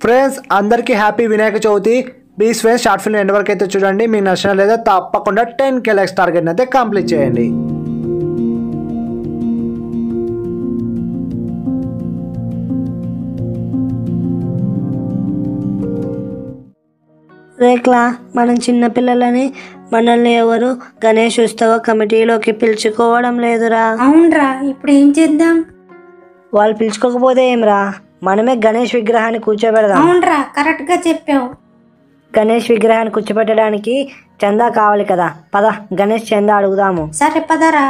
Friends అందరికీ happy Vinayaka Chavithi please friends short film end వరకు అయితే చూడండి మీకు నచ్చిన లేదా తప్పకుండా టెన్ కే లైక్స్ టార్గెట్ అయితే కంప్లీట్ చేయండి రేక్లా మనం చిన్నపిల్లలని మనల్ని ఎవరు గణేష్ ఉత్సవ కమిటీలోకి పిలుచుకోవడం లేదురా అవునరా ఇప్పుడు ఏం చేద్దాం వాళ్ళు పిలుచుకోకపోతే ఏమ్రా మనమే గణేష్ విగ్రహాన్ని కూర్చోబెడదాం అవునరా కరెక్ట్ గా చెప్పావు గణేష్ విగ్రహాన్ని కూర్చోబెట్టడానికి చందా కావాలి కదా పద గణేష్ చందా అడుగుదాము సరే పదరా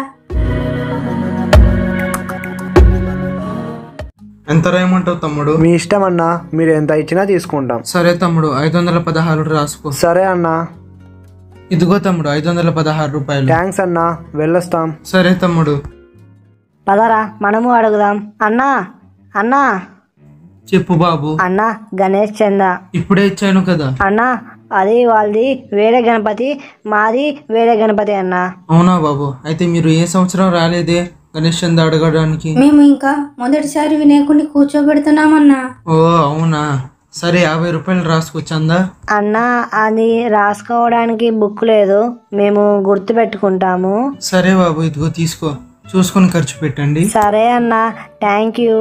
ఎంత రాయమంటావు తమ్ముడు మీ ఇష్టం అన్నా మీరు ఎంత ఇచ్చినా తీసుకుంటాం సరే తమ్ముడు ఐదు వందల పదహారు రాసుకో సరే అన్నా ఇదిగో తమ్ముడు ఐదు వందల పదహారు రూపాయలు థ్యాంక్స్ అన్నా వెళ్ళొస్తాం సరే తమ్ముడు పదరా మనము అడుగుదాం అన్నా అన్నా చెప్పు బాబు అన్నా గణేష్ చందా ఇప్పుడే ఇచ్చాను కదా అన్నా అది వాళ్ళది వేరే గణపతి మాది వేరే గణపతి అన్నా అవునా బాబు అయితే మీరు ఏ సంవత్సరం రాలేదే గణేష్ చంద అడగడానికి మేము ఇంకా మొదటిసారి వినాయకుడిని కూర్చోబెడుతున్నామన్నా ఓ అవునా సరే యాభై రూపాయలు రాసుకో చందా అన్నా అది రాసుకోవడానికి బుక్ లేదు మేము గుర్తు పెట్టుకుంటాము సరే బాబు ఇదిగో తీసుకో చూసుకొని ఖర్చు పెట్టండి సరే అన్నా థ్యాంక్ యూ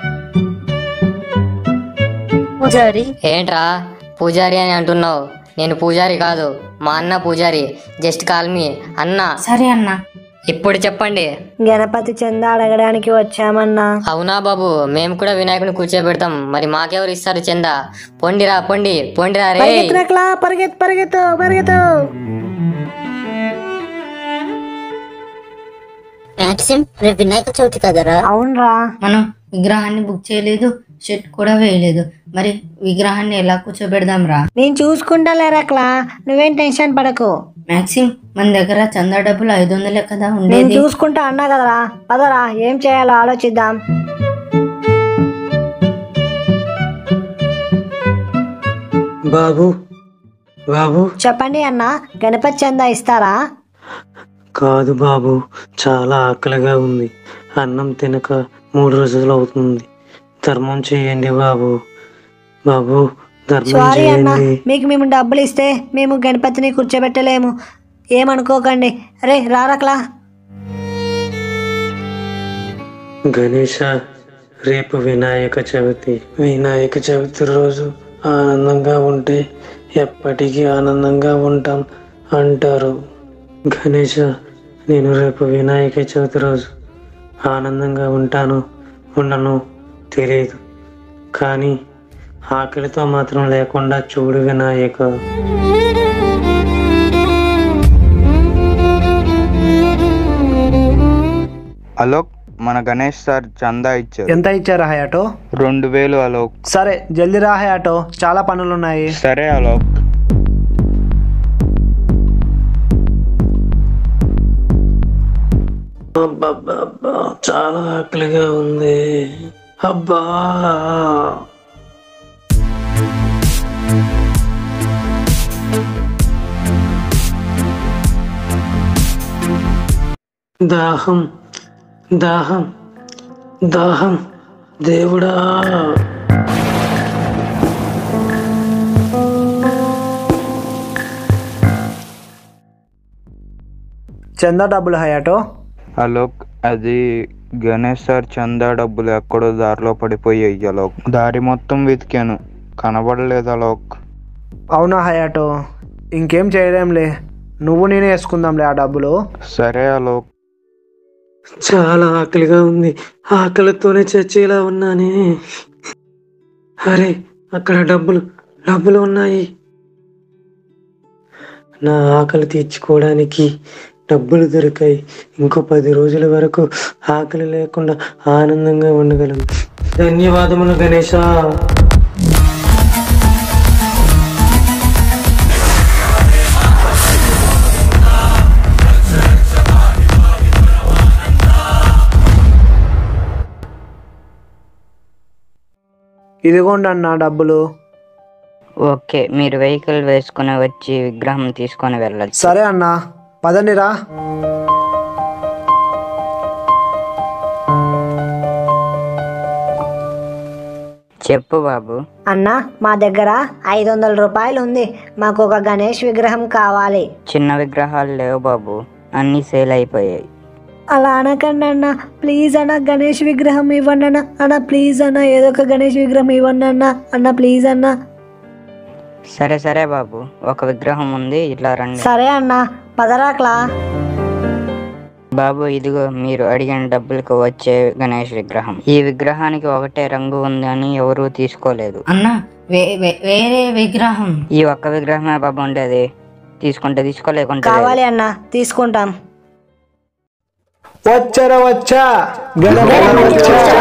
పూజారి ఏంట్రా పూజారి అని అంటున్నావు నేను పూజారి కాదు మా అన్న పూజారి జస్ట్ కాల్ మీ అన్న సరే అన్నా ఇప్పుడు చెప్పండి గణపతి చందా అడగడానికి వచ్చామన్నా అవునా బాబు మేము కూడా వినాయకుని కూర్చోబెడతాం మరి మాకెవరు ఇస్తారు చందా పొండిరా పొండి పొండిరా రే పరిగెత్తునట్లా పరిగెత్తు పరిగెత్తు పరిగెత్తు రేపు వినాయక చవితి కదరా అవునరా మనం విగ్రహాన్ని బుక్ చేయలేదు షెట్ కూడా వేయలేదు మరి విగ్రహాన్ని ఎలా కూర్చోబెడదాం రా నేను చూసుకుంటా లేరక్లా నువ్వేం టెన్షన్ పడకు మ్యాక్సిమం మన దగ్గర చందా డబ్బులు ఐదు వందలే కదా నేను ఉండేది చూసుకుంటా అన్నా కదరా పదరా ఏం చేయాలో ఆలోచిద్దాం బాబు బాబు చెప్పండి అన్న గణపతి చందా ఇస్తారా కాదు బాబు చాలా ఆకలిగా ఉంది అన్నం తినక మూడు రోజులు అవుతుంది ధర్మం చేయండి బాబు బాబు ధర్మం సారీ అన్న చేయండి మీకు మేము డబ్బులు ఇస్తే మేము గణపతిని కూర్చోబెట్టలేము ఏమనుకోకండి అరే రారక్లా గణేష రేపు వినాయక చవితి వినాయక చవితి రోజు ఆనందంగా ఉంటే ఎప్పటికీ ఆనందంగా ఉంటాం అంటారు గణేష నేను రేపు వినాయక చవితి రోజు ఆనందంగా ఉంటాను ఉండను తెలియదు కానీ ఆకలితో మాత్రం లేకుండా చూడు వినాయక అలోక్ మన గణేష్ సార్ చందా ఇచ్చారు ఎంత ఇచ్చారా హయాటో రెండు వేలు అలోక్ సరే జల్దీ రా హయాటో చాలా పనులు ఉన్నాయి సరే అలోక్ అబ్బబ్బబ్బా, చాలా ఆకలిగా ఉంది అబ్బా దాహం దాహం దాహం దేవుడా చందా డబ్బులు హయాటో అలోక్ అది గణేష్ సార్ చందా డబ్బులు ఎక్కడో దారిలో పడిపోయాయి అలోక్ దారి మొత్తం వెతికాను కనబడలేదు అలోక్ అవునా హయాటో ఇంకేం చేయలేంలే నువ్వు నేనే వేసుకుందాంలే ఆ డబ్బులు సరే అలోక్ చాలా ఆకలిగా ఉంది ఆకలితోనే చచ్చేలా ఉన్నానే అరే అక్కడ డబ్బులు డబ్బులు ఉన్నాయి నా ఆకలి తీర్చుకోవడానికి డబ్బులు దొరికాయి ఇంకో పది రోజుల వరకు ఆకలి లేకుండా ఆనందంగా ఉండగలను ధన్యవాదములు గణేష ఇదిగోండి అన్న డబ్బులు ఓకే మీరు వెహికల్ వేసుకుని వచ్చి విగ్రహం తీసుకొని వెళ్ళచ్చు సరే అన్న పదండిరా చెప్పు బాబు అన్నా మా దగ్గర ఐదు వందల రూపాయలు ఉంది మాకు ఒక గణేష్ విగ్రహం కావాలి చిన్న విగ్రహాలు లేవు బాబు అన్నీ సేల్ అయిపోయాయి అలా అనకండి అన్న ప్లీజ్ అన్న గణేష్ విగ్రహం ఇవ్వండి అన్న అన్న ప్లీజ్ అన్న ఏదో ఒక గణేష్ విగ్రహం ఇవ్వండి అన్న అన్న ప్లీజ్ అన్న సరే సరే బాబు ఒక విగ్రహం ఉంది ఇట్లా రండి సరే అన్న పదరాక్లా బాబు ఇదిగో మీరు అడిగిన డబ్బులకు వచ్చే గణేష్ విగ్రహం ఈ విగ్రహానికి ఒకటే రంగు ఉందని ఎవరూ తీసుకోలేదు అన్న వే వే- వేరే విగ్రహం ఈ ఒక్క విగ్రహమే బాబు ఉండేది తీసుకుంటే తీసుకోలేకుంటే లేదు. కావాలి అన్న తీసుకుంటాం వచ్చర వచ్చా గణపతి వచ్చా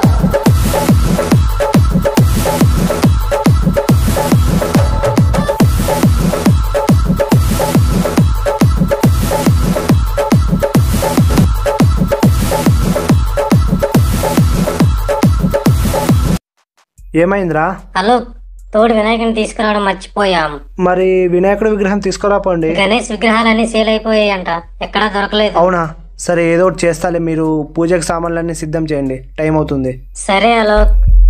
ఏమైందిరా హలో తోడు వినాయకుని తీసుకురావడం మర్చిపోయాం మరి వినాయకుడి విగ్రహం తీసుకురాపోండి గణేష్ విగ్రహాలన్నీ సేల్ అయిపోయాయంట ఎక్కడా దొరకలేదు అవునా సరే ఏదో ఒకటి చేస్తాలే మీరు పూజకి సామాన్లన్నీ సిద్ధం చేయండి టైం అవుతుంది సరే అలోక్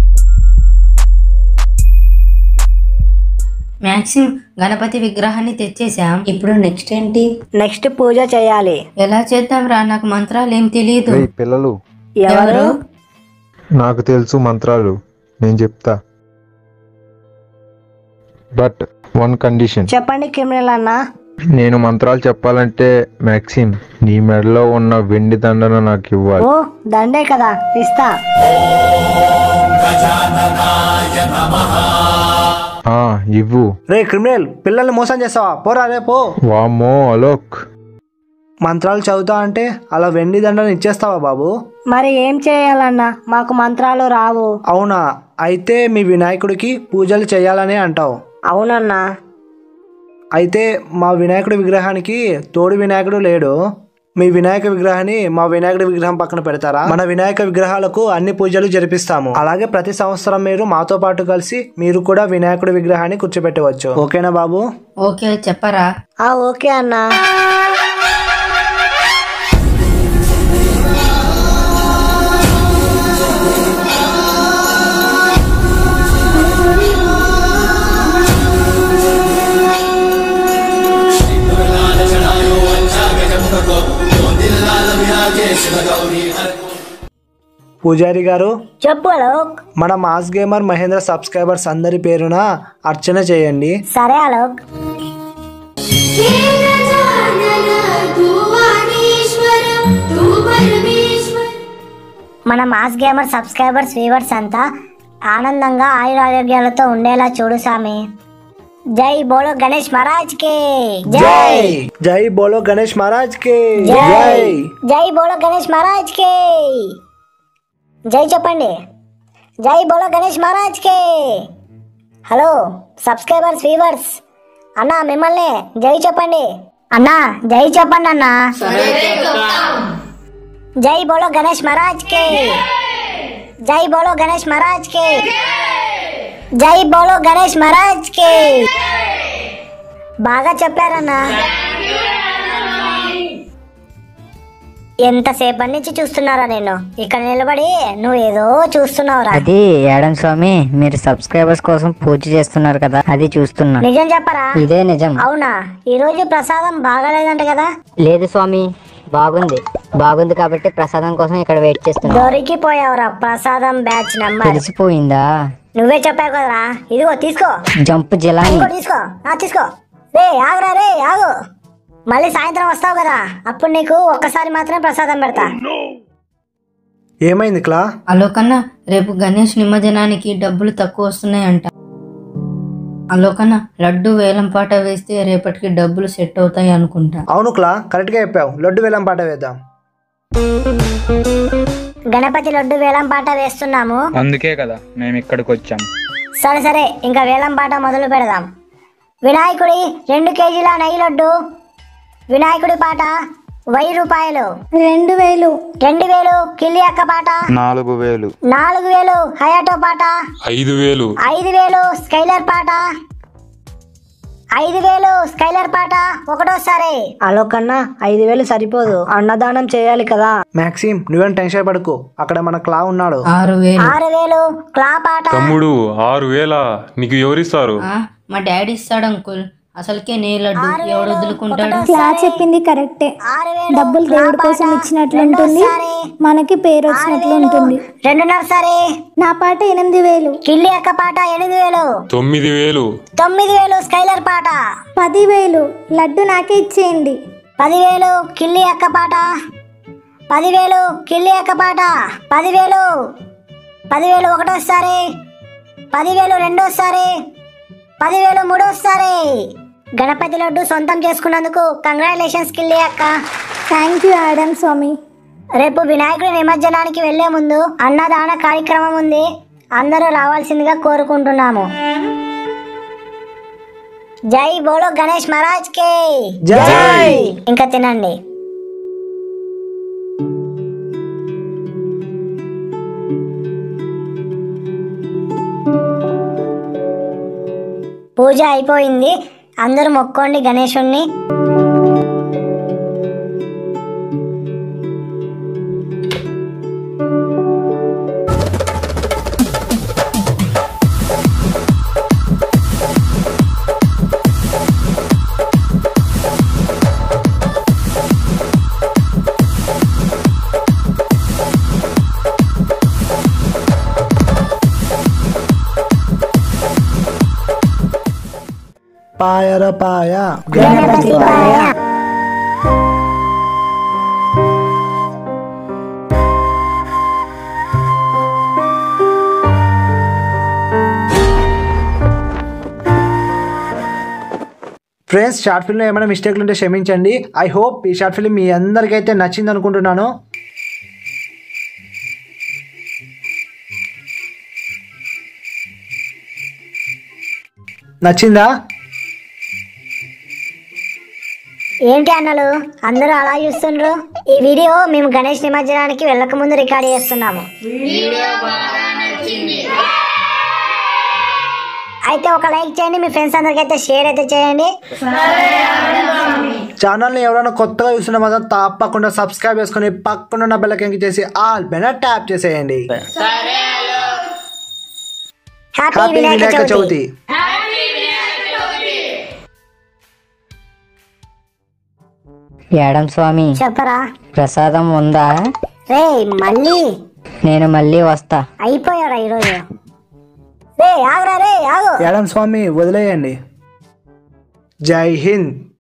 మ్యాక్సిమం గణపతి విగ్రహాన్ని తెచ్చేసాం ఇప్పుడు నెక్స్ట్ ఏంటి నెక్స్ట్ పూజ చేయాలి ఎలా చేద్దాం రా నాకు మంత్రాలు ఏం తెలియదు ఏయ్ పిల్లలు ఎవరు నాకు తెలుసు మంత్రాలు నేను చెప్తా బట్ వన్ కండిషన్ చెప్పండి క్రిమినల్ అన్న నేను మంత్రాలు చెప్పాలంటే మ్యాక్సిమ్ నీ మెడలో ఉన్న వెండి దండను నాకు ఇవ్వాలి ఓ దండే కదా ఇస్తా ఆ, ఇవ్వు రే క్రిమినల్ పిల్లల్ని మోసం చేస్తావా పోరా రే పో వామ్మో అలోక్ మంత్రాలు చదువుతా అంటే అలా వెండి దండను ఇచ్చేస్తావా బాబు మరి ఏం చేయాలన్నా మాకు మంత్రాలు రావు అవునా అయితే మీ వినాయకుడికి పూజలు చేయాలని అంటావు అవునన్నా అయితే మా వినాయకుడి విగ్రహానికి తోడు వినాయకుడు లేడు మీ వినాయక విగ్రహాన్ని మా వినాయకుడి విగ్రహం పక్కన పెడతారా మన వినాయక విగ్రహాలకు అన్ని పూజలు జరిపిస్తాము అలాగే ప్రతి సంవత్సరం మీరు మాతో పాటు కలిసి మీరు కూడా వినాయకుడి విగ్రహాన్ని కూర్చోబెట్టవచ్చు ఓకేనా బాబు ఓకే చెప్పరా ఆ ఓకే అన్నా పూజారి గారు చెప్పు అలోక్ మన మాస్ గేమర్ మహేంద్ర సబ్స్క్రైబర్స్ అందరి పేరున అర్చన చేయండి సరే అలోక్ మన మాస్ గేమర్ సబ్స్క్రైబర్స్ వ్యూవర్స్ అంతా ఆనందంగా ఆయురారోగ్యాలతో ఉండేలా చూడు సామి జై బోలో గణేష్ మహారాజ్ కి జై జై బోలో గణేష్ మహారాజ్ కి జై జై బోలో గణేష్ మహారాజ్ కి జై చెప్పండి జై బోలో గణేష్ మహారాజ్ కి హలో సబ్స్క్రైబర్స్ వ్యూవర్స్ అన్నా మిమ్మల్ని జై చెప్పండి అన్నా జై చెప్పండి అన్నా జై బోలో గణేష్ మహారాజ్ కి జై బోలో గణేష్ మహారాజ్ కి జై బోలో గణేష్ మహారాజ్ కి బాగా చెప్పారన్నా ఎంతసేపటి నుంచి చూస్తున్నారా నేను ఇక్కడ నిలబడి నువ్వు ఏదో చూస్తున్నావురా అది ఏడం స్వామి మీరు సబ్స్క్రైబర్స్ కోసం పూజ చేస్తున్నారు కదా అది చూస్తున్నా నిజం చెప్పరా ఇదే నిజం అవునా ఈ రోజు ప్రసాదం బాగాలేదంట కదా లేదు స్వామి బాగుంది బాగుంది కాబట్టి ప్రసాదం కోసం ఇక్కడ వెయిట్ చేస్తున్నా దొరికిపోయావురా ప్రసాదం బ్యాచ్ నంబర్ తెలిసిపోయిందా నువ్వే చెప్పావు కదరా ఇదిగో తీసుకో జంప్ జిలాని ఇంకో తీసుకో ఆ తీసుకో రే ఆగురా రే ఆగు మళ్ళీ సాయంత్రం వస్తావు కదా అప్పుడు నీకు ఒక్కసారి మాత్రమే ప్రసాదం పెడతా ఏమైంది క్లా అలోకన్నా రేపు గణేష్ నిమజ్జనానికి డబ్బులు తక్కువ వస్తున్నాయంట అలోకన్నా లడ్డు వేలం పాట వేస్తే రేపటికి డబ్బులు సెట్ అవుతాయి అనుకుంటా అవును క్లా కరెక్ట్గా చెప్పావు లడ్డు వేలం పాట వేద్దాం గణపతి లడ్డు వేలం పాట వేస్తున్నాము అందుకే కదా మేము ఇక్కడికి వచ్చాం సరే సరే ఇంకా వేలం పాట మొదలు పెడదాం వినాయకుడి రెండు కేజీల నెయ్యి లడ్డు వినాయకుడి పాట వెయ్యి రూపాయలు రెండు వేలు రెండు వేలు కిల్లి అక్క పాట నాలుగు వేలు నాలుగు వేలు హయాటో పాట ఐదు వేలు ఐదు వేలు స్కైలర్ పాట ఐదు వేలు స్కైలర్ పాట ఒకటోసారి అలో కన్నా ఐదు వేలు సరిపోదు అన్నదానం చేయాలి కదా మ్యాక్సిమ్ నువ్వేం టెన్షన్ పడుకో అక్కడ మన క్లా ఉన్నాడు ఆరు వేలు ఆరు వేలు క్లా పాట తమ్ముడు ఆరు వేల నీకు ఎవరిస్తారు ఆ, మా డాడీ ఇస్తాడు అంకుల్ అసలుకే నే లడ్డు ఎవడు వదులుకుంటాడు క్లా చెప్పింది కరెక్టే డబ్బులు దేవుడి కోసం ఇచ్చినట్లుంటుంది మనకి పేరు వచ్చినట్లు ఉంటుంది రెండున్నర సరే నా పాట ఎనిమిది వేలు కిల్లి అక్క పాట ఎనిమిది వేలు తొమ్మిది వేలు తొమ్మిది వేలు స్కైలర్ పాట పదివేలు లడ్డు నాకే ఇచ్చేయండి పదివేలు కిల్లి అక్క పాట పదివేలు కిల్లి అక్క పాట పదివేలు పదివేలు ఒకటోసారి పదివేలు రెండోసారి పదివేలు మూడోసారి గణపతి లడ్డు సొంతం చేసుకున్నందుకు కంగ్రాచులేషన్స్ కిల్లి అక్క థ్యాంక్ యూ ఆడమ్ స్వామి రేపు వినాయకుడి నిమజ్జనానికి వెళ్లే ముందు అన్నదాన కార్యక్రమం ఉంది అందరూ రావాల్సిందిగా కోరుకుంటున్నాము జై బోలో గణేష్ మహారాజ్ కే జై. ఇంకా తినండి పూజ అయిపోయింది అందరూ మొక్కోండి గణేశుణ్ణి పాయర పాయ గణపతి పాయ ఫ్రెండ్స్ షార్ట్ ఫిల్మ్ ఏమైనా మిస్టేక్లు ఉంటే క్షమించండి ఐ హోప్ ఈ షార్ట్ ఫిల్మ్ మీ అందరికైతే నచ్చింది అనుకుంటున్నాను నచ్చిందా ఏంటి అన్నలు అందరూ అలా చూస్తుండ్రు ఈ వీడియో మేము గణేష్ నిమజ్జనానికి వెళ్ళక ముందు రికార్డ్ చేస్తున్నాము అయితే ఒక లైక్ చేయండి మీ ఫ్రెండ్స్ అందరికి అయితే షేర్ అయితే చేయండి ఛానల్ని ఎవరైనా కొత్తగా చూస్తున్న మాత్రం తప్పకుండా సబ్స్క్రైబ్ చేసుకొని పక్కన ఉన్న బెల్ ఐకాన్ చేసి ఆల్ పైన ట్యాప్ చేసేయండి హ్యాపీ హ్యాపీ వినాయక వినాయక చవితి చవితి ఏడం స్వామి చెప్పరా ప్రసాదం ఉందా రే మళ్ళీ నేను మళ్ళీ వస్తా అయిపోయారా ఈరోజు రే ఆగురా రే ఆగు యాడమ్ స్వామి వదిలేయండి జై హింద్